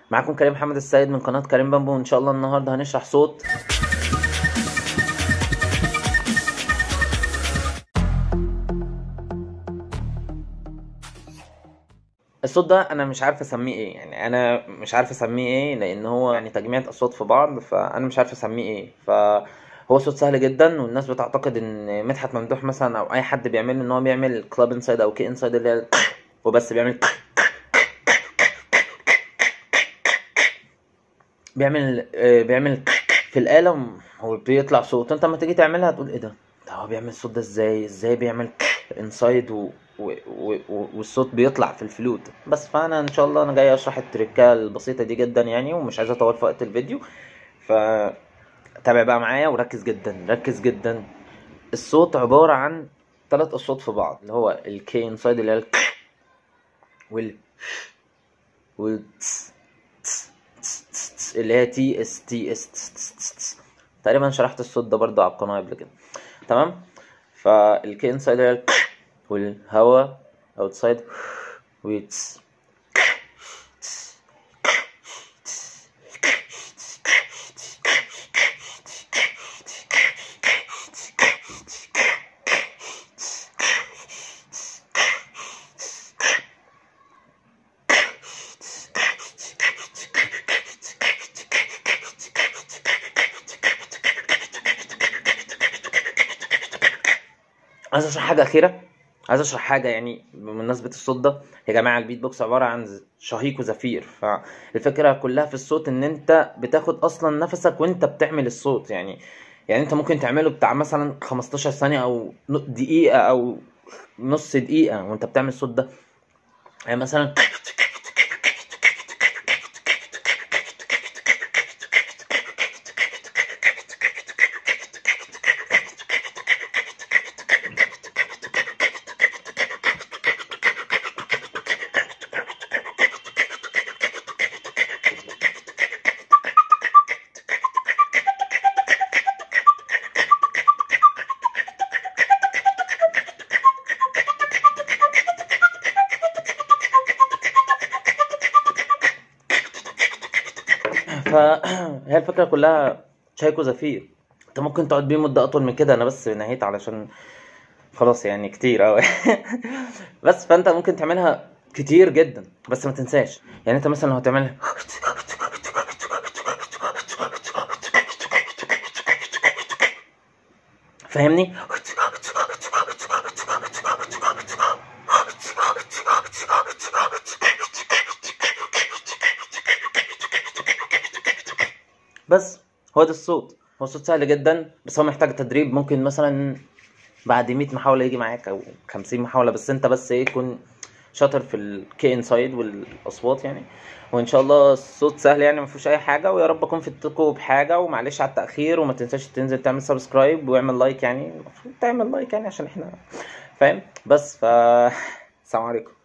معاكم كريم محمد السيد من قناة كريم بامبو وإن شاء الله النهاردة هنشرح صوت الصوت ده انا مش عارف اسميه ايه يعني انا مش عارف اسميه ايه لان هو يعني تجميع اصوات في بعض فانا مش عارف اسميه ايه فهو صوت سهل جدا والناس بتعتقد ان مدحت ممدوح مثلا او اي حد بيعمل ان هو بيعمل كلاب انسايد او كي انسايد اللي هي وبس بيعمل بيعمل آه، بيعمل في الآلة هو بيطلع صوت انت لما تيجي تعملها تقول ايه ده ده هو بيعمل الصوت ده ازاي ازاي بيعمل انسايد و... و... و... و- والصوت بيطلع في الفلوت بس فانا ان شاء الله انا جاي اشرح التريكه البسيطه دي جدا يعني ومش عايز اطول في وقت الفيديو ف تابع بقى معايا وركز جدا ركز جدا الصوت عباره عن ثلاث اصوات في بعض اللي هو الكي انسايد اللي هي ال وال وال تس- تس- تس- تس- تس- اللي هي تي اس تي اس تس- تس- تس- تس. تقريبا شرحت الصوت ده برضه على القناه قبل كده تمام فالكي انسايد هي ال والهوا اوتسايد ويتس عايز اشرح حاجه اخيره عايز اشرح حاجه يعني بمناسبه الصوت ده يا جماعه البيت بوكس عباره عن ز- شهيق وزفير فالفكره كلها في الصوت ان انت بتاخد اصلا نفسك وانت بتعمل الصوت يعني يعني انت ممكن تعمله بتاع مثلا 15 ثانيه او ن- دقيقه او نص دقيقه وانت بتعمل الصوت ده يعني مثلا فهي الفكره كلها شايك وزفير انت ممكن تقعد بيه مده اطول من كده انا بس نهيت علشان خلاص يعني كتير قوي بس فانت ممكن تعملها كتير جدا بس ما تنساش يعني انت مثلا لو هتعملها فاهمني بس هو ده الصوت هو صوت سهل جدا بس هو محتاج تدريب ممكن مثلا بعد 100 محاولة يجي معاك او 50 محاولة بس انت بس ايه تكون شاطر في الكي انسايد والاصوات يعني وان شاء الله الصوت سهل يعني ما فيهوش اي حاجة ويا رب اكون فدتكم بحاجة ومعلش على التأخير وما تنساش تنزل تعمل سبسكرايب واعمل لايك يعني المفروض تعمل لايك يعني عشان احنا فاهم بس ف السلام عليكم